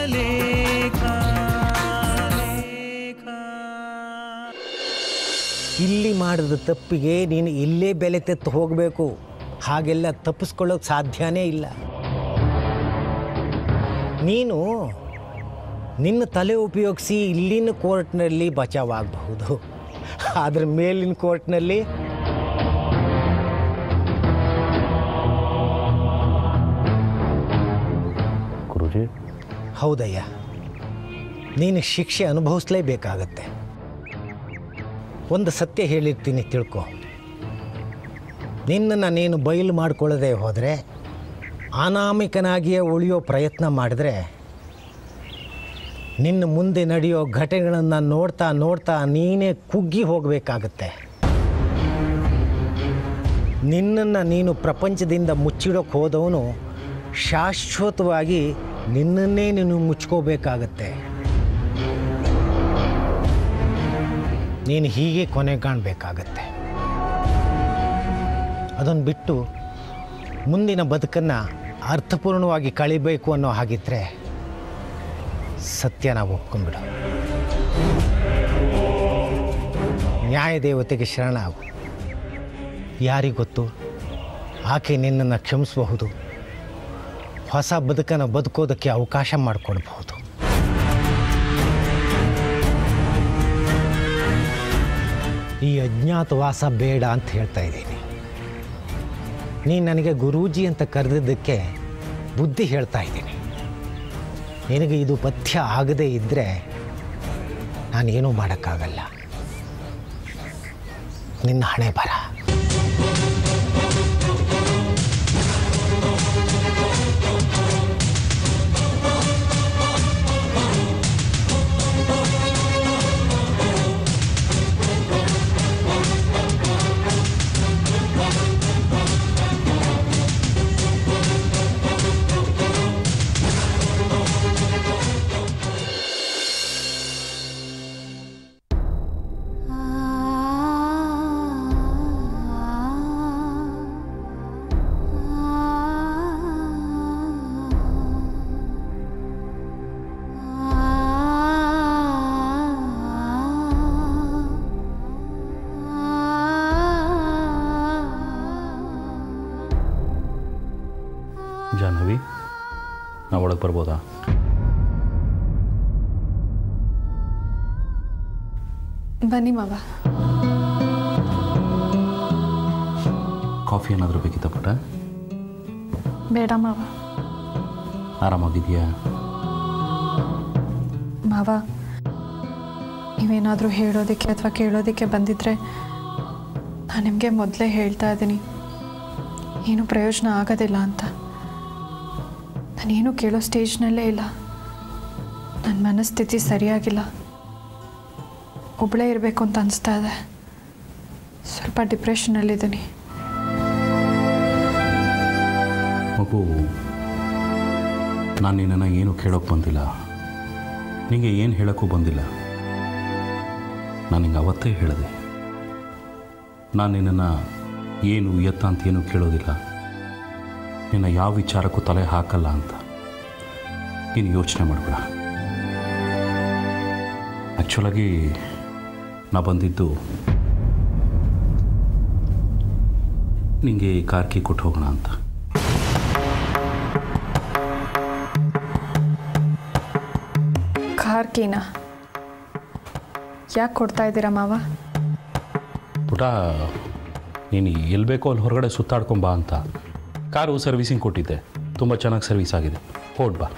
ಲೇಖ ಇಲ್ಲಿ ಮಾಡಿದ ತಪ್ಪಿಗೆ ನೀನು ಇಲ್ಲೇ ಬೆಲೆ ತೆತ್ತು ಹೋಗಬೇಕು ಹಾಗೆಲ್ಲ ತಪ್ಪಿಸ್ಕೊಳ್ಳೋಕೆ ಸಾಧ್ಯನೇ ಇಲ್ಲ ನೀನು ನಿನ್ನ ತಲೆ ಉಪಯೋಗಿಸಿ ಇಲ್ಲಿನ ಕೋರ್ಟ್ನಲ್ಲಿ ಬಚಾವಾಗಬಹುದು ಅದ್ರ ಮೇಲಿನ ಕೋರ್ಟ್ನಲ್ಲಿ ಗುರುಜಿ ಹೌದಯ್ಯ ನೀನು ಶಿಕ್ಷೆ ಅನುಭವಿಸ್ಲೇಬೇಕಾಗತ್ತೆ ಒಂದು ಸತ್ಯ ಹೇಳಿರ್ತೀನಿ ತಿಳ್ಕೊ ನಿನ್ನನ್ನು ನೀನು ಬಯಲು ಮಾಡಿಕೊಳ್ಳದೆ ಹೋದರೆ ಅನಾಮಿಕನಾಗಿಯೇ ಉಳಿಯೋ ಪ್ರಯತ್ನ ಮಾಡಿದ್ರೆ ನಿನ್ನ ಮುಂದೆ ನಡೆಯೋ ಘಟನೆಗಳನ್ನು ನೋಡ್ತಾ ನೋಡ್ತಾ ನೀನೇ ಕುಗ್ಗಿ ಹೋಗಬೇಕಾಗತ್ತೆ ನಿನ್ನನ್ನು ನೀನು ಪ್ರಪಂಚದಿಂದ ಮುಚ್ಚಿಡೋಕೆ ಹೋದವನು ಶಾಶ್ವತವಾಗಿ ನಿನ್ನನ್ನೇ ನೀನು ಮುಚ್ಕೋಬೇಕಾಗತ್ತೆ ನೀನು ಹೀಗೆ ಕೊನೆ ಕಾಣಬೇಕಾಗತ್ತೆ ಅದನ್ನು ಬಿಟ್ಟು ಮುಂದಿನ ಬದುಕನ್ನು ಅರ್ಥಪೂರ್ಣವಾಗಿ ಕಳಿಬೇಕು ಅನ್ನೋ ಹಾಗಿದ್ರೆ ಸತ್ಯ ನಾವು ಒಪ್ಕೊಂಡ್ಬಿಡು ನ್ಯಾಯ ದೇವತೆಗೆ ಶರಣಾಗು ಯಾರಿಗೊತ್ತು ಆಕೆ ನಿನ್ನನ್ನು ಕ್ಷಮಿಸಬಹುದು ಹೊಸ ಬದುಕನ್ನು ಬದುಕೋದಕ್ಕೆ ಅವಕಾಶ ಮಾಡಿಕೊಡ್ಬಹುದು ಈ ಅಜ್ಞಾತವಾಸ ಬೇಡ ಅಂತ ಹೇಳ್ತಾ ಇದ್ದೀನಿ ನೀನು ನನಗೆ ಗುರೂಜಿ ಅಂತ ಕರೆದಿದ್ದಕ್ಕೆ ಬುದ್ಧಿ ಹೇಳ್ತಾ ಇದ್ದೀನಿ ನಿನಗೆ ಇದು ಪಥ್ಯ ಆಗದೇ ಇದ್ದರೆ ನಾನೇನೂ ಮಾಡೋಕ್ಕಾಗಲ್ಲ ನಿನ್ನ ಹಣೆ ಬರ ಜಾಹ್ನವಿ ನಾವು ಒಳಗೆ ಬರ್ಬೋದಾ ಬನ್ನಿ ಮಾವ ಕಾಫಿ ಏನಾದರೂ ಬೇಕಿತ್ತ ಪುಟ ಬೇಡ ಮಾವ ಆರಾಮಾಗಿದೆಯಾ ಮಾವ ನೀವೇನಾದರೂ ಹೇಳೋದಕ್ಕೆ ಅಥವಾ ಕೇಳೋದಕ್ಕೆ ಬಂದಿದ್ರೆ ನಾನು ನಿಮಗೆ ಮೊದಲೇ ಹೇಳ್ತಾ ಇದ್ದೀನಿ ಏನು ಪ್ರಯೋಜನ ಆಗೋದಿಲ್ಲ ಅಂತ ನಾನೇನು ಕೇಳೋ ಸ್ಟೇಜ್ನಲ್ಲೇ ಇಲ್ಲ ನನ್ನ ಮನಸ್ಥಿತಿ ಸರಿಯಾಗಿಲ್ಲ ಒಬ್ಬಳೇ ಇರಬೇಕು ಅಂತ ಅನಿಸ್ತಾ ಇದೆ ಸ್ವಲ್ಪ ಡಿಪ್ರೆಷನಲ್ಲಿದ್ದೀನಿ ಮಗು ನಾನು ನಿನ್ನನ್ನು ಏನು ಕೇಳೋಕ್ಕೆ ಬಂದಿಲ್ಲ ನಿಮಗೆ ಏನು ಹೇಳೋಕ್ಕೂ ಬಂದಿಲ್ಲ ನಾನು ನಿಂಗೆ ಅವತ್ತೇ ಹೇಳಿದೆ ನಾನು ನಿನ್ನನ್ನು ಏನು ಎತ್ತ ಅಂತ ಏನು ಕೇಳೋದಿಲ್ಲ ನಿನ್ನ ಯಾವ ವಿಚಾರಕ್ಕೂ ತಲೆ ಹಾಕಲ್ಲ ಅಂತ ನೀನು ಯೋಚನೆ ಮಾಡಬೇಡ ಆ್ಯಕ್ಚುಲಾಗಿ ನಾ ಬಂದಿದ್ದು ನಿಂಗೆ ಈ ಕಾರ್ ಕೀ ಕೊಟ್ಟು ಹೋಗೋಣ ಅಂತ ಕಾರ್ ಕೀನಾ ಯಾಕೆ ಕೊಡ್ತಾ ಇದ್ದೀರಾ ಮಾವ ಪುಟ ನೀನು ಎಲ್ಲಿ ಬೇಕೋ ಅಲ್ಲಿ ಹೊರಗಡೆ ಸುತ್ತಾಡ್ಕೊಂಬಾ ಅಂತ ಕಾರು ಸರ್ವಿಸಿಂಗ್ ಕೊಟ್ಟಿದ್ದೆ ತುಂಬ ಚೆನ್ನಾಗಿ ಸರ್ವಿಸ್ ಆಗಿದೆ ಹೊಡ್ ಬಾ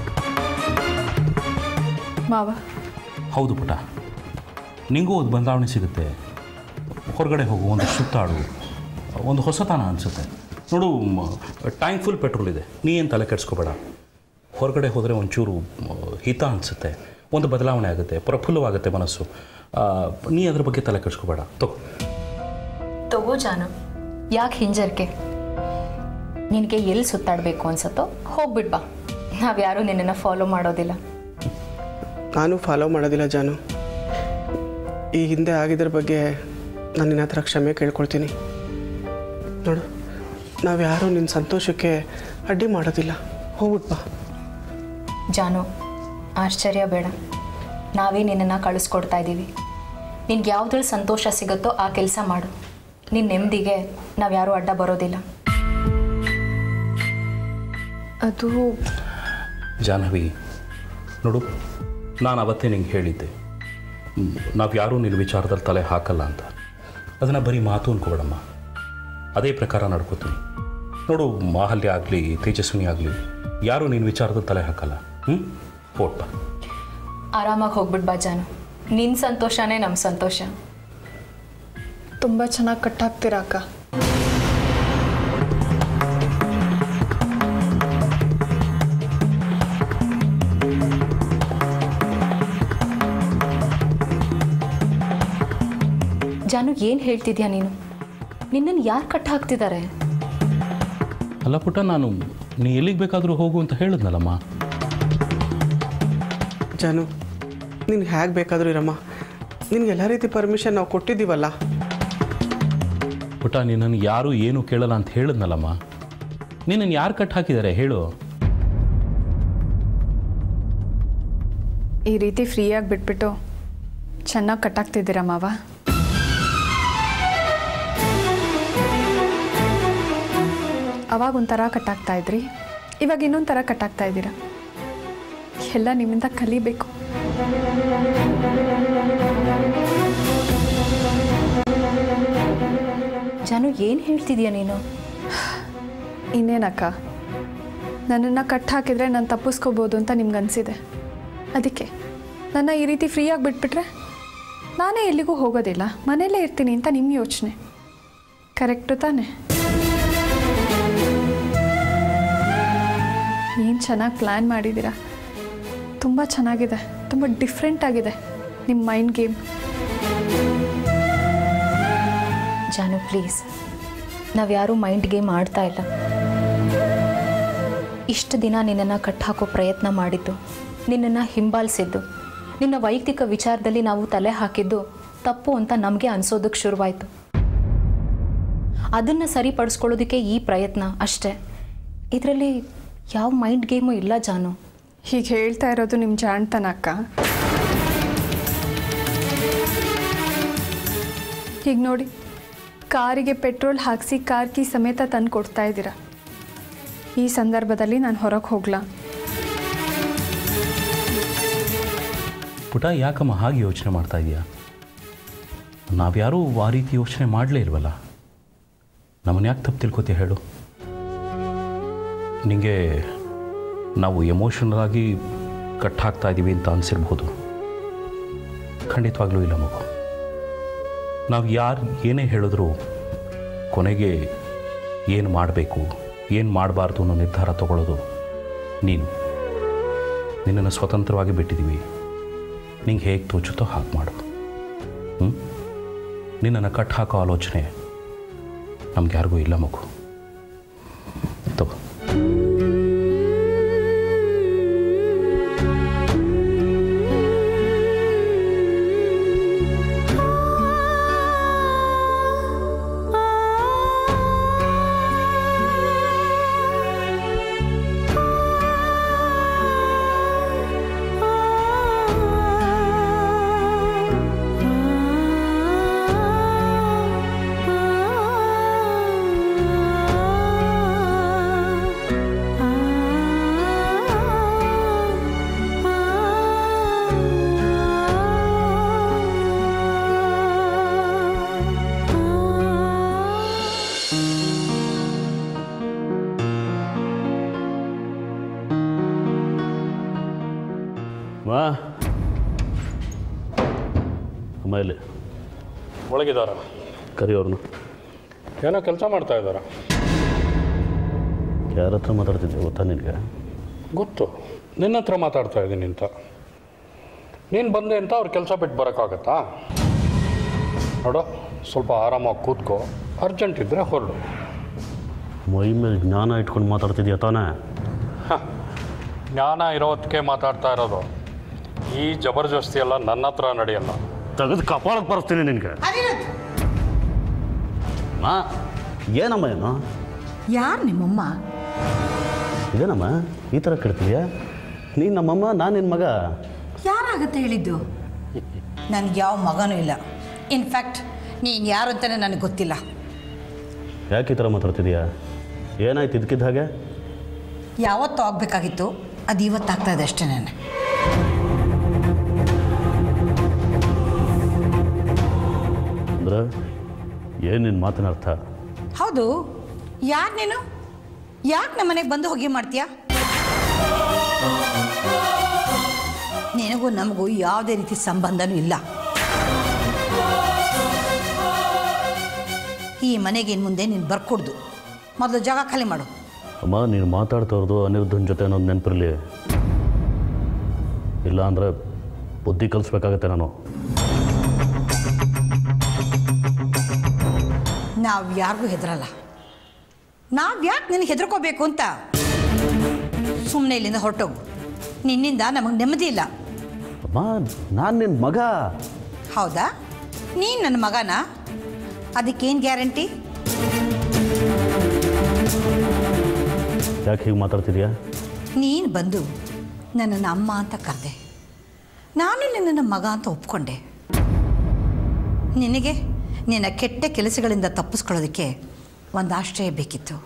ಮಾವ ಹೌದು ಪುಟ ನಿಂಗೂ ಒಂದು ಬದಲಾವಣೆ ಸಿಗುತ್ತೆ ಹೊರಗಡೆ ಹೋಗು ಒಂದು ಸುತ್ತಾಡು ಒಂದು ಹೊಸತನ ಅನಿಸುತ್ತೆ ನೋಡು ಟೈಮ್ ಫುಲ್ ಪೆಟ್ರೋಲ್ ಇದೆ ನೀ ಏನು ತಲೆ ಕೆಡಿಸ್ಕೋಬೇಡ ಹೊರಗಡೆ ಹೋದರೆ ಒಂಚೂರು ಮ, ಹಿತ ಅನಿಸುತ್ತೆ ಒಂದು ಬದಲಾವಣೆ ಆಗುತ್ತೆ ಪ್ರಫುಲ್ಲವಾಗುತ್ತೆ ಮನಸ್ಸು ಆ, ನೀ ಅದ್ರ ಬಗ್ಗೆ ತಲೆ ಕೆಡಿಸ್ಕೋಬೇಡ ತಗೋ ತಗೋ ಜಾನು ಯಾಕೆ ಹಿಂಜರಿಕೆ ನಿನಗೆ ಎಲ್ಲಿ ಸುತ್ತಾಡಬೇಕು ಅನ್ಸತ್ತೋ ಹೋಗ್ಬಿಟ್ ಬಾ ನಾವ್ಯಾರೂ ನಿನ್ನನ್ನು ಫಾಲೋ ಮಾಡೋದಿಲ್ಲ ನಾನು ಫಾಲೋ ಮಾಡೋದಿಲ್ಲ ಜಾನು ಈ ಹಿಂದೆ ಆಗಿದ್ರ ಬಗ್ಗೆ ನಾನು ನಿನ್ನ ಹತ್ರ ಕ್ಷಮೆ ಕೇಳ್ಕೊಳ್ತೀನಿ ನೋಡು ನಾವ್ಯಾರೂ ನಿನ್ನ ಸಂತೋಷಕ್ಕೆ ಅಡ್ಡಿ ಮಾಡೋದಿಲ್ಲ ಹೋಗ್ಬಿಟ್ ಬಾ ಜಾನು ಆಶ್ಚರ್ಯ ಬೇಡ ನಾವೇ ನಿನ್ನನ್ನು ಕಳಿಸ್ಕೊಡ್ತಾ ಇದ್ದೀವಿ ನಿನ್ಗೆ ಯಾವುದ್ರಲ್ಲಿ ಸಂತೋಷ ಸಿಗುತ್ತೋ ಆ ಕೆಲಸ ಮಾಡು ನಿನ್ನ ನೆಮ್ಮದಿಗೆ ನಾವು ಯಾರೂ ಅಡ್ಡ ಬರೋದಿಲ್ಲ ಅದು ಜಾಹ್ನವಿ ನೋಡು ನಾನು ಅವತ್ತೇ ನಿಂಗೆ ಹೇಳಿದ್ದೆ ನಾವು ಯಾರೂ ನಿನ್ನ ವಿಚಾರದಲ್ಲಿ ತಲೆ ಹಾಕಲ್ಲ ಅಂತ ಅದನ್ನು ಬರೀ ಮಾತು ಅನ್ಕೋಬೇಡಮ್ಮ ಅದೇ ಪ್ರಕಾರ ನಡ್ಕೋತೀನಿ ನೋಡು ಮಾಹಲ್ಯ ಆಗಲಿ ತೇಜಸ್ವಿನಿ ಆಗಲಿ ಯಾರೂ ನಿನ್ನ ವಿಚಾರದಲ್ಲಿ ತಲೆ ಹಾಕಲ್ಲ ಹ್ಞೂ ಹೋಟ್ ಬಾ ಆರಾಮಾಗಿ ಹೋಗ್ಬಿಟ್ಟು ಬಾ ಜಾನು ನಿನ್ನ ಸಂತೋಷನೇ ನಮ್ಮ ಸಂತೋಷ ತುಂಬ ಚೆನ್ನಾಗಿ ಕಟ್ಟಾಕ್ತೀರಾ ಅಕ್ಕ ಜಾನು ಏನು ಹೇಳ್ತಿದ್ಯಾ ನೀನು ನಿನ್ನನ್ನು ಯಾರು ಕಟ್ ಹಾಕ್ತಿದ್ದಾರೆ ಅಲ್ಲ ಪುಟ್ಟ ನಾನು ನೀ ಎಲ್ಲಿಗೆ ಬೇಕಾದರೂ ಹೋಗು ಅಂತ ಹೇಳಿದ್ನಲ್ಲಮ್ಮ ಜಾನು ನಿನ್ಗೆ ಹೇಗೆ ಬೇಕಾದರೂ ಇರಮ್ಮ ನಿನ್ಗೆ ಎಲ್ಲ ರೀತಿ ಪರ್ಮಿಷನ್ ನಾವು ಕೊಟ್ಟಿದ್ದೀವಲ್ಲ ಪುಟ್ಟ ನಿನ್ನನ್ನು ಯಾರೂ ಏನೂ ಕೇಳಲ್ಲ ಅಂತ ಹೇಳಿದ್ನಲ್ಲಮ್ಮ ನಿನ್ನನ್ನು ಯಾರು ಕಟ್ ಹಾಕಿದ್ದಾರೆ ಹೇಳು ಈ ರೀತಿ ಫ್ರೀಯಾಗಿ ಬಿಟ್ಬಿಟ್ಟು ಚೆನ್ನಾಗಿ ಕಟ್ಟಾಗ್ತಿದ್ದೀರಾ ಮಾವ ಅವಾಗ ಒಂಥರ ಕಟ್ಟಾಗ್ತಾ ಇದ್ರಿ ಇವಾಗ ಇನ್ನೊಂದು ಥರ ಕಟ್ಟಾಗ್ತಾ ಇದ್ದೀರಾ ಎಲ್ಲ ನಿಮ್ಮಿಂದ ಕಲಿಬೇಕು ಜಾನು ಏನು ಹೇಳ್ತಿದ್ಯಾ ನೀನು ಇನ್ನೇನಕ್ಕ ನನ್ನನ್ನು ಕಟ್ ಹಾಕಿದ್ರೆ ನಾನು ತಪ್ಪಿಸ್ಕೋಬೋದು ಅಂತ ನಿಮ್ಗೆ ಅನಿಸಿದೆ ಅದಕ್ಕೆ ನನ್ನ ಈ ರೀತಿ ಫ್ರೀಯಾಗಿ ಬಿಟ್ಬಿಟ್ರೆ ನಾನೇ ಎಲ್ಲಿಗೂ ಹೋಗೋದಿಲ್ಲ ಮನೇಲೇ ಇರ್ತೀನಿ ಅಂತ ನಿಮ್ಮ ಯೋಚನೆ ಕರೆಕ್ಟು ತಾನೆ ಏನು ಚೆನ್ನಾಗಿ ಪ್ಲ್ಯಾನ್ ಮಾಡಿದ್ದೀರಾ ತುಂಬ ಚೆನ್ನಾಗಿದೆ ತುಂಬ ಡಿಫ್ರೆಂಟ್ ಆಗಿದೆ ನಿಮ್ಮ ಮೈಂಡ್ ಗೇಮ್ ಜಾನು ಪ್ಲೀಸ್ ನಾವ್ಯಾರೂ ಮೈಂಡ್ ಗೇಮ್ ಆಡ್ತಾ ಇಲ್ಲ ಇಷ್ಟು ದಿನ ನಿನ್ನನ್ನು ಕಟ್ಟಾಕೋ ಪ್ರಯತ್ನ ಮಾಡಿದ್ದು ನಿನ್ನನ್ನು ಹಿಂಬಾಲಿಸಿದ್ದು ನಿನ್ನ ವೈಯಕ್ತಿಕ ವಿಚಾರದಲ್ಲಿ ನಾವು ತಲೆ ಹಾಕಿದ್ದು ತಪ್ಪು ಅಂತ ನಮಗೆ ಅನಿಸೋದಕ್ಕೆ ಶುರುವಾಯಿತು ಅದನ್ನು ಸರಿಪಡಿಸ್ಕೊಳ್ಳೋದಕ್ಕೆ ಈ ಪ್ರಯತ್ನ ಅಷ್ಟೇ ಇದರಲ್ಲಿ ಯಾವ ಮೈಂಡ್ ಗೇಮು ಇಲ್ಲ ಜಾನು ಹೀಗೆ ಹೇಳ್ತಾ ಇರೋದು ನಿಮ್ಮ ಜಾಣ್ತನ ಅಕ್ಕ ಹೀಗೆ ನೋಡಿ ಕಾರಿಗೆ ಪೆಟ್ರೋಲ್ ಹಾಕಿಸಿ ಕಾರ್ ಕೀ ಸಮೇತ ತಂದು ಕೊಡ್ತಾ ಇದ್ದೀರಾ ಈ ಸಂದರ್ಭದಲ್ಲಿ ನಾನು ಹೊರಗೆ ಹೋಗ್ಲಾ ಪುಟ ಯಾಕಮ್ಮ ಹಾಗೆ ಯೋಚನೆ ಮಾಡ್ತಾ ಇದೀಯಾ ನಾವ್ಯಾರೂ ಆ ರೀತಿ ಯೋಚನೆ ಮಾಡಲೇ ಇಲ್ವಲ್ಲ ನಮ್ಮನ್ನು ಯಾಕೆ ತಪ್ಪು ತಿಳ್ಕೊತೀಯ ಹೇಳು ನಿಮಗೆ ನಾವು ಎಮೋಷನಲ್ ಆಗಿ ಕಟ್ ಹಾಕ್ತಾ ಇದ್ದೀವಿ ಅಂತ ಅನಿಸಿರ್ಬೋದು ಖಂಡಿತವಾಗ್ಲೂ ಇಲ್ಲ ಮಗು ನಾವು ಯಾರು ಏನೇ ಹೇಳಿದ್ರು ಕೊನೆಗೆ ಏನು ಮಾಡಬೇಕು ಏನು ಮಾಡಬಾರ್ದು ಅನ್ನೋ ನಿರ್ಧಾರ ತಗೊಳ್ಳೋದು ನೀನು ನಿನ್ನನ್ನು ಸ್ವತಂತ್ರವಾಗಿ ಬಿಟ್ಟಿದ್ದೀವಿ ನಿಂಗೆ ಹೇಗೆ ತೋಚುತ್ತೋ ಹಾಗೆ ಮಾಡು ಹ್ಞೂ ನಿನ್ನನ್ನು ಕಟ್ ಹಾಕೋ ಆಲೋಚನೆ ನಮ್ಗೆ ಯಾರಿಗೂ ಇಲ್ಲ ಮಗು ತಗೋ ಮಾ ಅಮ್ಮ ಇಲ್ಲಿ ಒಳಗಿದಾರ ಕರಿಯವ್ರನ್ನ ಏನೋ ಕೆಲಸ ಮಾಡ್ತಾ ಇದ್ದಾರ ಯಾರ ಹತ್ರ ಮಾತಾಡ್ತಿದ್ದೆ ಗೊತ್ತಾ ನಿನಗೆ ಗೊತ್ತು ನಿನ್ನ ಹತ್ರ ಮಾತಾಡ್ತಾ ಇದ್ದೀನಿ ಅಂತ ನೀನು ಬಂದೆ ಅಂತ ಅವ್ರ ಕೆಲಸ ಬಿಟ್ಟು ಬರೋಕ್ಕಾಗತ್ತಾ ನೋಡು ಸ್ವಲ್ಪ ಆರಾಮಾಗಿ ಕೂತ್ಕೋ ಅರ್ಜೆಂಟ್ ಇದ್ದರೆ ಹೊರಡು ಮೈ ಮೇಲೆ ಜ್ಞಾನ ಇಟ್ಕೊಂಡು ಮಾತಾಡ್ತಿದ್ಯಾ ತಾನೇ ಜ್ಞಾನ ಇರೋದಕ್ಕೆ ಮಾತಾಡ್ತಾ ಇರೋದು ಈ ಜಬರ್ದಸ್ತಿ ಎಲ್ಲ ನನ್ನ ಹತ್ರ ನಡೆಯಲ್ಲ ತೆಗೆದು ಕಪಾಳಕ್ಕೆ ಬರೆಸ್ತೀನಿ ನಿನಗೆ ಮಾ ಏನಮ್ಮ ಏನು ಯಾರು ನಿಮ್ಮಮ್ಮ ಇದೇನಮ್ಮ ಈ ಥರ ಕೆಡ್ತೀಯಾ ನೀನು ನಮ್ಮಮ್ಮ ನಾನು ನಿನ್ನ ಮಗ ಯಾರಾಗತ್ತೆ ಹೇಳಿದ್ದು ನನಗೆ ಯಾವ ಮಗನೂ ಇಲ್ಲ ಇನ್ಫ್ಯಾಕ್ಟ್ ನೀನು ಯಾರು ಅಂತಲೇ ನನಗೆ ಗೊತ್ತಿಲ್ಲ ಯಾಕೆ ಈ ಥರ ಮಾತಾಡ್ತಿದ್ಯಾ ಏನಾಯ್ತು ಇದಕ್ಕಿದ್ದ ಹಾಗೆ ಯಾವತ್ತೂ ಆಗಬೇಕಾಗಿತ್ತು ಅದು ಇವತ್ತಾಗ್ತಾ ಇದೆ ಅಷ್ಟೇ ನಾನು ಅಂದ್ರೆ ಏನು ನಿನ್ನ ಮಾತಿನ ಅರ್ಥ ಹೌದು ಯಾರು ನೀನು ಯಾಕೆ ನಮ್ಮ ಮನೆಗೆ ಬಂದು ಹೋಗಿ ಮಾಡ್ತೀಯಾ ನಿನಗೂ ನಮಗೂ ಯಾವುದೇ ರೀತಿ ಸಂಬಂಧನೂ ಇಲ್ಲ ಈ ಮನೆಗೆ ಇನ್ನು ಮುಂದೆ ನೀನು ಬರ್ಕೊಡ್ದು ಮೊದಲು ಜಾಗ ಖಾಲಿ ಮಾಡು ಅಮ್ಮ ನೀನು ಮಾತಾಡ್ತಾ ಇರೋದು ಅನಿರುದ್ಧನ ಜೊತೆ ಅನ್ನೋದು ನೆನಪಿರಲಿ ಇಲ್ಲ ಅಂದರೆ ಬುದ್ಧಿ ಕಲಿಸ್ಬೇಕಾಗತ್ತೆ ನಾನು ನಾವು ಯಾರಿಗೂ ಹೆದರಲ್ಲ ನಾವು ಯಾಕೆ ನಿನಗೆ ಹೆದರ್ಕೋಬೇಕು ಅಂತ ಸುಮ್ಮನೆ ಇಲ್ಲಿಂದ ಹೊರಟೋಗು ನಿನ್ನಿಂದ ನಮಗೆ ನೆಮ್ಮದಿ ಇಲ್ಲ ಅಮ್ಮ ನಾನು ನಿನ್ನ ಮಗ ಹೌದಾ ನೀನು ನನ್ನ ಮಗನಾ ಅದಕ್ಕೇನು ಗ್ಯಾರಂಟಿ ಯಾಕೆ ಹೀಗೆ ಮಾತಾಡ್ತಿದ್ಯಾ ನೀನು ಬಂದು ನನ್ನನ್ನು ಅಮ್ಮ ಅಂತ ಕರೆದೆ ನಾನು ನಿನ್ನನ್ನು ಮಗ ಅಂತ ಒಪ್ಕೊಂಡೆ ನಿನಗೆ ನಿನ್ನ ಕೆಟ್ಟ ಕೆಲಸಗಳಿಂದ ತಪ್ಪಿಸ್ಕೊಳ್ಳೋದಕ್ಕೆ ಒಂದು ಆಶ್ರಯ ಬೇಕಿತ್ತು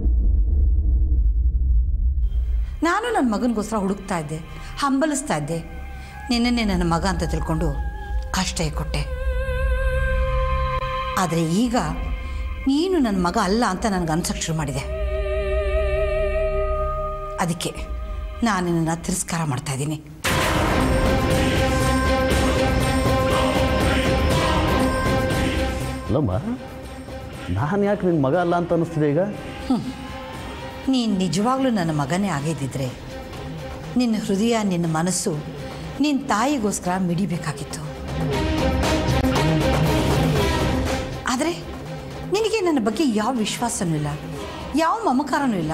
ನಾನು ನನ್ನ ಮಗನಿಗೋಸ್ಕರ ಹುಡುಕ್ತಾ ಇದ್ದೆ ಹಂಬಲಿಸ್ತಾ ಇದ್ದೆ ನಿನ್ನನ್ನೇ ನನ್ನ ಮಗ ಅಂತ ತಿಳ್ಕೊಂಡು ಆಶ್ರಯ ಕೊಟ್ಟೆ ಆದರೆ ಈಗ ನೀನು ನನ್ನ ಮಗ ಅಲ್ಲ ಅಂತ ನನಗೆ ಅನ್ಸಕ್ಕೆ ಶುರು ಮಾಡಿದೆ ಅದಕ್ಕೆ ನಾನು ನಿನ್ನನ್ನು ತಿರಸ್ಕಾರ ಮಾಡ್ತಾ ಇದ್ದೀನಿ ಅಲ್ಲಮ್ಮ ನಾನು ಯಾಕೆ ನಿನ್ನ ಮಗ ಅಲ್ಲ ಅಂತ ಅನ್ನಿಸ್ತಿದೆ ಈಗ ನೀನು ನಿಜವಾಗ್ಲೂ ನನ್ನ ಮಗನೇ ಆಗಿದ್ದಿದ್ರೆ ನಿನ್ನ ಹೃದಯ ನಿನ್ನ ಮನಸ್ಸು ನಿನ್ನ ತಾಯಿಗೋಸ್ಕರ ಮಿಡಿಬೇಕಾಗಿತ್ತು ಆದರೆ ನಿನಗೆ ನನ್ನ ಬಗ್ಗೆ ಯಾವ ವಿಶ್ವಾಸನೂ ಇಲ್ಲ ಯಾವ ಮಮಕಾರನೂ ಇಲ್ಲ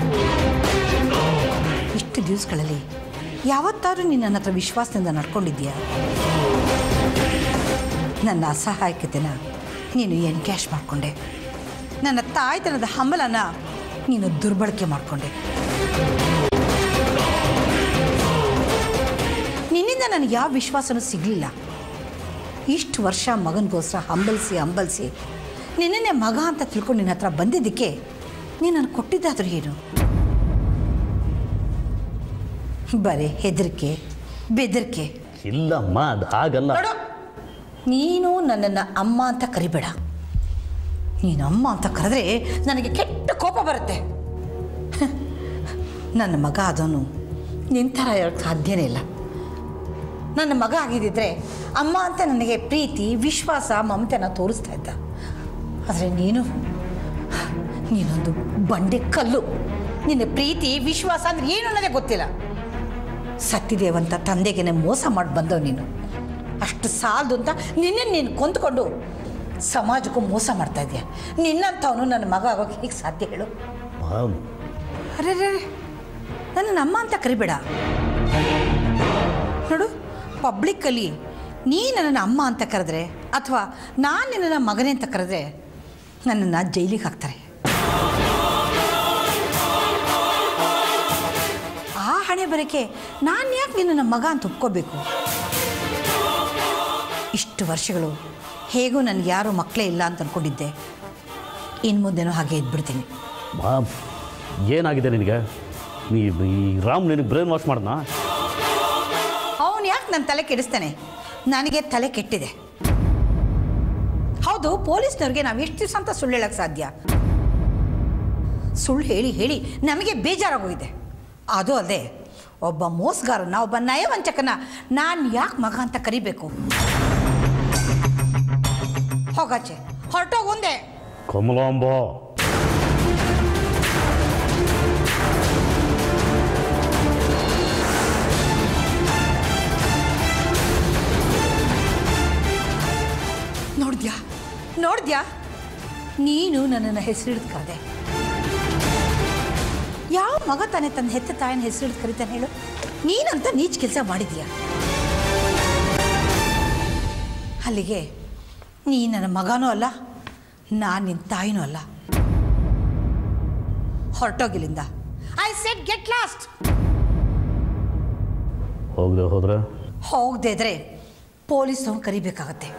ಇಷ್ಟು ದಿವಸಗಳಲ್ಲಿ ಯಾವತ್ತಾದ್ರೂ ನೀನು ನನ್ನ ಹತ್ರ ವಿಶ್ವಾಸದಿಂದ ನಡ್ಕೊಂಡಿದ್ದೀಯಾ ನನ್ನ ಅಸಹಾಯಕತೆನ ನೀನು ಎನ್ಕ್ಯಾಶ್ ಮಾಡಿಕೊಂಡೆ ನನ್ನ ತಾಯ್ತನದ ಹಂಬಲನ ನೀನು ದುರ್ಬಳಕೆ ಮಾಡಿಕೊಂಡೆ ನಿನ್ನಿಂದ ನನಗೆ ಯಾವ ವಿಶ್ವಾಸನೂ ಸಿಗಲಿಲ್ಲ ಇಷ್ಟು ವರ್ಷ ಮಗನಿಗೋಸ್ಕರ ಹಂಬಲಿಸಿ ಹಂಬಲಿಸಿ ನಿನ್ನೇ ಮಗ ಅಂತ ತಿಳ್ಕೊಂಡು ನಿನ್ನ ಹತ್ರ ಬಂದಿದ್ದಕ್ಕೆ ನೀನು ನನಗೆ ಕೊಟ್ಟಿದ್ದಾದ್ರೂ ಏನು ಬರೀ ಹೆದರಿಕೆ ಬೆದರಿಕೆ ಇಲ್ಲಮ್ಮ ಅದು ಹಾಗಲ್ಲ ನೋಡು ನೀನು ನನ್ನನ್ನು ಅಮ್ಮ ಅಂತ ಕರಿಬೇಡ ನೀನು ಅಮ್ಮ ಅಂತ ಕರೆದ್ರೆ ನನಗೆ ಕೆಟ್ಟ ಕೋಪ ಬರುತ್ತೆ ನನ್ನ ಮಗ ಅದನ್ನು ನಿಂತರ ಹೇಳೋಕ್ಕೆ ಸಾಧ್ಯನೇ ಇಲ್ಲ ನನ್ನ ಮಗ ಆಗಿದ್ದಿದ್ರೆ ಅಮ್ಮ ಅಂತ ನನಗೆ ಪ್ರೀತಿ ವಿಶ್ವಾಸ ಮಮತೆನ ತೋರಿಸ್ತಾ ಇದ್ದ ಆದರೆ ನೀನು ನೀನೊಂದು ಬಂಡೆ ಕಲ್ಲು ನಿನ್ನ ಪ್ರೀತಿ ವಿಶ್ವಾಸ ಅಂದ್ರೆ ಏನು ಅನ್ನೋದೇ ಗೊತ್ತಿಲ್ಲ ಸತ್ತಿದೇವಂತ ತಂದೆಗೆ ಮೋಸ ಮಾಡಿ ಬಂದವು ನೀನು ಅಷ್ಟು ಸಾಲದು ಅಂತ ನಿನ್ನೆ ನೀನು ಕೊಂದ್ಕೊಂಡು ಸಮಾಜಕ್ಕೂ ಮೋಸ ಮಾಡ್ತಾ ಇದೆಯಾ ನಿನ್ನಂಥವನು ನನ್ನ ಮಗ ಆಗೋಕೆ ಹೀಗೆ ಸಾಧ್ಯ ಹೇಳು ಅಮ್ಮ, ಅರೆ ರೇ ನನ್ನ ಅಮ್ಮ ಅಂತ ಕರಿಬೇಡ ನೋಡು ಪಬ್ಲಿಕ್ಕಲ್ಲಿ ನೀ ನನ್ನನ್ನು ಅಮ್ಮ ಅಂತ ಕರೆದ್ರೆ ಅಥವಾ ನಾನು ನಿನ್ನನ್ನು ಮಗನೇ ಅಂತ ಕರೆದ್ರೆ ನನ್ನನ್ನು ಜೈಲಿಗೆ ಹಾಕ್ತಾರೆ ಆ ಹಣೆ ಬರಕೆ ನಾನು ಯಾಕೆ ನಿನ್ನನ್ನು ಮಗ ಅಂತ ಒಪ್ಕೋಬೇಕು ಇಷ್ಟು ವರ್ಷಗಳು ಹೇಗೂ ನನಗೆ ಯಾರೂ ಮಕ್ಕಳೇ ಇಲ್ಲ ಅಂತ ಅಂದ್ಕೊಂಡಿದ್ದೆ ಇನ್ನು ಮುಂದೆನೂ ಹಾಗೆ ಇದ್ಬಿಡ್ತೀನಿ ಅಮ್ಮ, ಏನಾಗಿದೆ ನಿನಗೆ ನೀ ಈ ರಾಮ್ ನಿನಗೆ ಬ್ರೈನ್ ವಾಶ್ ಮಾಡ್ದಾ ಅವನು ಯಾಕೆ ನನ್ನ ತಲೆ ಕೆಡಿಸ್ತಾನೆ ನನಗೆ ತಲೆ ಕೆಟ್ಟಿದೆ ಹೌದು ಪೊಲೀಸ್ನವ್ರಿಗೆ ನಾವು ಎಷ್ಟು ದಿವಸ ಅಂತ ಸುಳ್ಳು ಹೇಳಕ್ಕೆ ಸಾಧ್ಯ ಸುಳ್ಳು ಹೇಳಿ ಹೇಳಿ ನಮಗೆ ಬೇಜಾರಾಗೋಗಿದೆ ಅದು ಅಲ್ಲದೆ ಒಬ್ಬ ಮೋಸಗಾರನ ಒಬ್ಬ ನಯವಂಚಕನ ನಾನು ಯಾಕೆ ಮಗ ಅಂತ ಕರಿಬೇಕು ಹೋಗಾಚೆ ಹೊರಟೋಗಿ ಒಂದೇ ಕಮಲಾಂಬ ನೋಡಿದ್ಯಾ ನೋಡಿದ್ಯಾ ನೀನು ನನ್ನನ್ನು ಹೆಸರಿಡ್ದು ಕರೆದೆ ಯಾವ ಮಗ ತಾನೇ ತನ್ನ ಹೆತ್ತ ತಾಯಿನ ಹೆಸರಿಡ್ದು ಕರಿತಾನೆ ಹೇಳು ನೀನಂತ ನೀಚ್ ಕೆಲಸ ಮಾಡಿದ್ಯಾ ಅಲ್ಲಿಗೆ ನೀ ನನ್ನ ಮಗನೂ ಅಲ್ಲ ನಾನು ನಿನ್ನ ತಾಯಿನೂ ಅಲ್ಲ ಹೊರಟೋಗಿಲ್ಲಿಂದ ಐ ಸೆಟ್ ಗೆಟ್ ಲಾಸ್ಟ್ ಹೋಗದೆ ಹೋದ್ರೆ ಹೋಗದೇ ಇದ್ರೆ ಪೊಲೀಸ್ ಅವ್ನು ಕರಿಬೇಕಾಗತ್ತೆ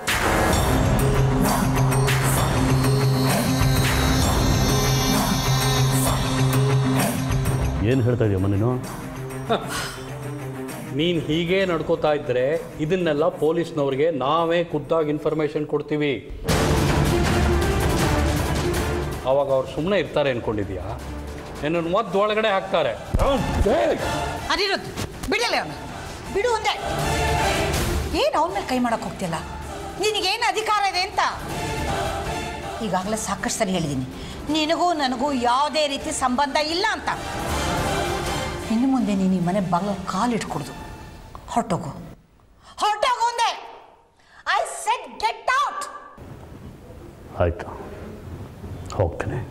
ಏನು ಹೇಳ್ತಾ ಇದೆಯಮ್ಮ ನೀನು ನೀನು ಹೀಗೆ ನಡ್ಕೋತಾ ಇದ್ದರೆ ಇದನ್ನೆಲ್ಲ ಪೊಲೀಸ್ನವ್ರಿಗೆ ನಾವೇ ಖುದ್ದಾಗಿ ಇನ್ಫಾರ್ಮೇಷನ್ ಕೊಡ್ತೀವಿ ಅವಾಗ ಅವ್ರು ಸುಮ್ಮನೆ ಇರ್ತಾರೆ ಅನ್ಕೊಂಡಿದ್ಯಾ ನಿನ್ನನ್ನು ಮದ್ದು ಒಳಗಡೆ ಹಾಕ್ತಾರೆ ಅನಿರುದ್ಧ್ ಬಿಡಲ್ಲ ಅವನು ಬಿಡು ಒಂದೇ ಏನು ಅವನ ಮೇಲೆ ಕೈ ಮಾಡಕ್ಕೆ ಹೋಗ್ತಿಲ್ಲ ನಿನಗೇನು ಅಧಿಕಾರ ಇದೆ ಅಂತ ಈಗಾಗಲೇ ಸಾಕಷ್ಟು ಸರಿ ಹೇಳಿದ್ದೀನಿ ನಿನಗೂ ನನಗೂ ಯಾವುದೇ ರೀತಿ ಸಂಬಂಧ ಇಲ್ಲ ಅಂತ ಇನ್ನು ಮುಂದೆ ನೀನು ಈ ಮನೆ ಬಾಗಿಲು ಕಾಲಿಟ್ಕೊಡ್ದು ಹೊರಟೋಗು ಹೊರಟೋಗು ಒಂದೇ ಐ ಸೆಟ್ ಗೆಟ್ ಔಟ್ ಆಯಿತು ಹೋಗ್ತೇನೆ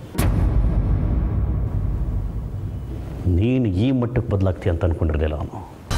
ನೀನು ಈ ಮಟ್ಟಕ್ಕೆ ಬದಲಾಗ್ತೀಯ ಅಂತ ಅಂದ್ಕೊಂಡಿರಲಿಲ್ಲ ಅವನು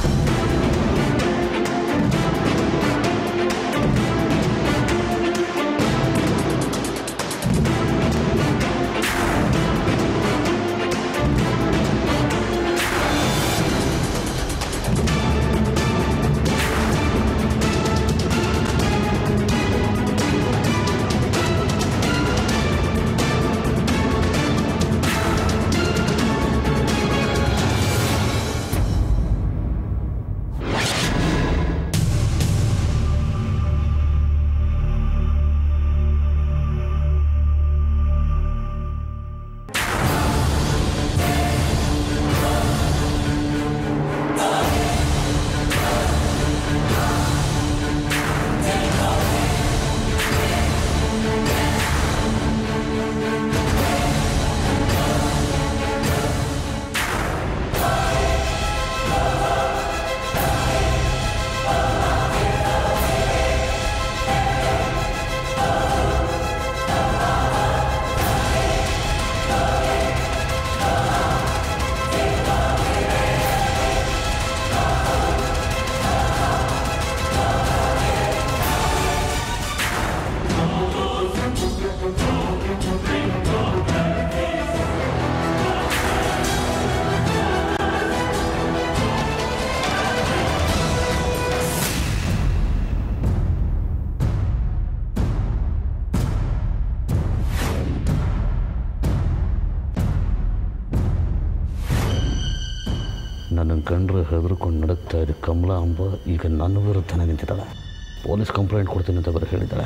ನನ್ನ ಕಂಡ್ರೆ ಹೆದರ್ಕೊಂಡು ನಡುಕ್ತಾ ಇದ್ದ ಕಮಲಾ ಅಂಬ ಈಗ ನನ್ನ ವಿರುದ್ಧನೇ ನಿಂತಿದ್ದಾಳೆ ಪೊಲೀಸ್ ಕಂಪ್ಲೇಂಟ್ ಕೊಡ್ತೀನಿ ಅಂತ ಬರೀ ಹೇಳಿದ್ದಾಳೆ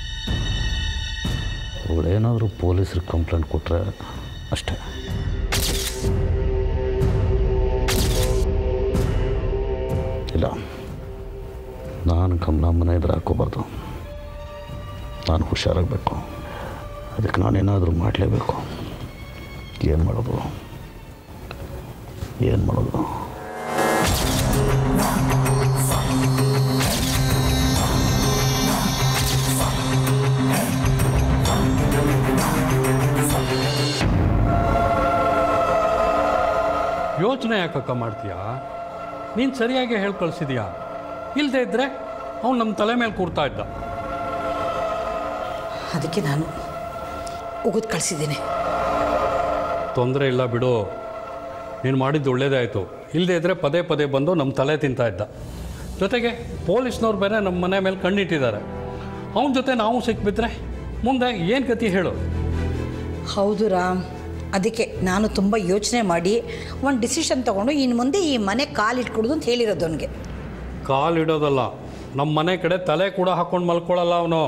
ಅವಳೇನಾದರೂ ಪೊಲೀಸ್ರಿಗೆ ಕಂಪ್ಲೇಂಟ್ ಕೊಟ್ಟರೆ ಅಷ್ಟೇ ಇಲ್ಲ ನಾನು ಕಮಲಾಮ್ಮನ ಎದುರು ಹಾಕೋಬಾರ್ದು ನಾನು ಹುಷಾರಾಗಬೇಕು ಅದಕ್ಕೆ ನಾನೇನಾದರೂ ಮಾಡಲೇಬೇಕು ಏನು ಮಾಡೋದು ಏನು ಮಾಡೋದು ಯೋಚನೆ ಯಾಕಕ್ಕ ಮಾಡ್ತೀಯಾ ನೀನು ಸರಿಯಾಗಿ ಹೇಳಿ ಕಳಿಸಿದ್ಯಾ ಇಲ್ಲದೆ ಇದ್ದರೆ ಅವ್ನು ನಮ್ಮ ತಲೆ ಮೇಲೆ ಕೂರ್ತಾ ಇದ್ದ ಅದಕ್ಕೆ ನಾನು ಉಗಿದು ಕಳಿಸಿದ್ದೀನಿ ತೊಂದರೆ ಇಲ್ಲ ಬಿಡು ನೀನು ಮಾಡಿದ್ದು ಒಳ್ಳೇದೇ ಆಯಿತು ಇಲ್ಲದೆ ಇದ್ದರೆ ಪದೇ ಪದೇ ಬಂದು ನಮ್ಮ ತಲೆ ತಿಂತಾ ಇದ್ದ ಜೊತೆಗೆ ಪೊಲೀಸ್ನವ್ರು ಬೇರೆ ನಮ್ಮ ಮನೆ ಮೇಲೆ ಕಣ್ಣಿಟ್ಟಿದ್ದಾರೆ ಅವನ ಜೊತೆ ನಾವು ಸಿಕ್ಬಿದ್ರೆ ಮುಂದೆ ಏನು ಗತಿ ಹೇಳು ಹೌದು ರಾಮ್ ಅದಕ್ಕೆ ನಾನು ತುಂಬ ಯೋಚನೆ ಮಾಡಿ ಒಂದು ಡಿಸಿಷನ್ ತೊಗೊಂಡು ಇನ್ನು ಮುಂದೆ ಈ ಮನೆ ಕಾಲಿಟ್ಕೊಡುದು ಅಂತ ಹೇಳಿರೋದು ಅವನಿಗೆ ಕಾಲಿಡೋದಲ್ಲ ನಮ್ಮ ಮನೆ ಕಡೆ ತಲೆ ಕೂಡ ಹಾಕ್ಕೊಂಡು ಮಲ್ಕೊಳ್ಳಲ್ಲ ಅವನು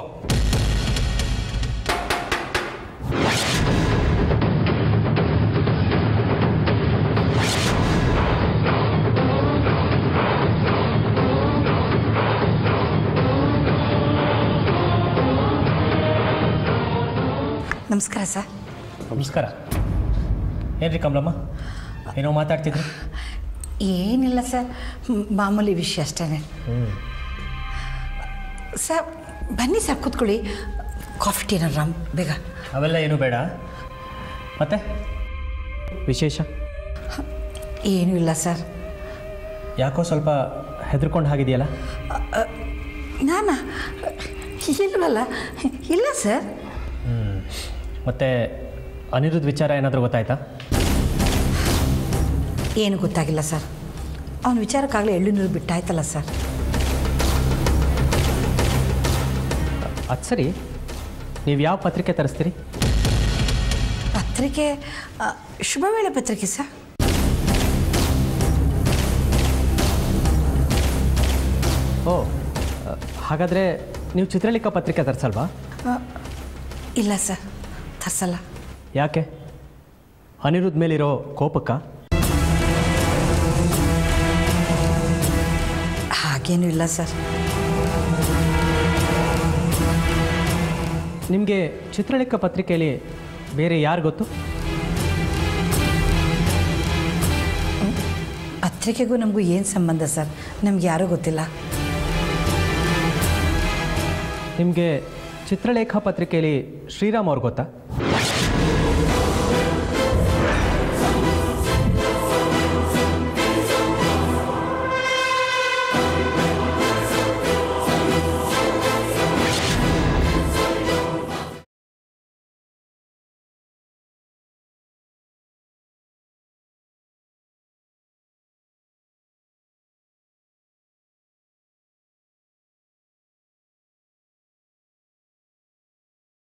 ನಮಸ್ಕಾರ ಸರ್ ನಮಸ್ಕಾರ ಏನ್ರಿ ಕಮಲಮ್ಮ ಏನೋ ಮಾತಾಡ್ತಿದ್ರಿ ಏನಿಲ್ಲ ಸರ್ ಮ್- ಮಾಮೂಲಿ ವಿಷಯ ಅಷ್ಟೇ ಸರ್ ಬನ್ನಿ ಸರ್ ಕೂತ್ಕೊಳ್ಳಿ ಕಾಫಿ ಟೀನ ರಾಮ್ ಬೇಗ ಅವೆಲ್ಲ ಏನೂ ಬೇಡ ಮತ್ತೆ ವಿಶೇಷ ಏನೂ ಇಲ್ಲ ಸರ್ ಯಾಕೋ ಸ್ವಲ್ಪ ಹೆದರ್ಕೊಂಡು ಹಾಗಿದೆಯಲ್ಲ ನಾನಾ ಇಲ್ವಲ್ಲ ಇಲ್ಲ ಸರ್ ಮತ್ತೆ ಅನಿರುದ್ಧ ವಿಚಾರ ಏನಾದರೂ ಗೊತ್ತಾಯ್ತಾ ಏನು ಗೊತ್ತಾಗಿಲ್ಲ ಸರ್ ಅವನ ವಿಚಾರಕ್ಕಾಗಲೇ ಎಳ್ಳು ನೀರು ಬಿಟ್ಟಾಯ್ತಲ್ಲ ಸರ್ ಅದು ಸರಿ ನೀವು ಯಾವ ಪತ್ರಿಕೆ ತರಿಸ್ತೀರಿ ಪತ್ರಿಕೆ ಆ, ಶುಭವೇಳೆ ಪತ್ರಿಕೆ ಸರ್ ಓ ಅ, ಹಾಗಾದರೆ ನೀವು ಚಿತ್ರಲೇಖ ಪತ್ರಿಕೆ ತರಿಸಲ್ವಾ ಆ, ಇಲ್ಲ ಸರ್ ತರ್ಸಲ್ಲ ಯಾಕೆ ಅನಿರುದ್ಧ ಮೇಲಿರೋ ಕೋಪಕ್ಕ ಹಾಗೇನೂ ಇಲ್ಲ ಸರ್ ನಿಮಗೆ ಚಿತ್ರಲೇಖ ಪತ್ರಿಕೆಯಲ್ಲಿ ಬೇರೆ ಯಾರು ಗೊತ್ತು ಪತ್ರಿಕೆಗೂ ನಮಗೂ ಏನು ಸಂಬಂಧ ಸರ್ ನಮ್ಗೆ ಯಾರೂ ಗೊತ್ತಿಲ್ಲ ನಿಮಗೆ ಚಿತ್ರಲೇಖ ಪತ್ರಿಕೆಯಲ್ಲಿ ಶ್ರೀರಾಮ್ ಅವ್ರು ಗೊತ್ತಾ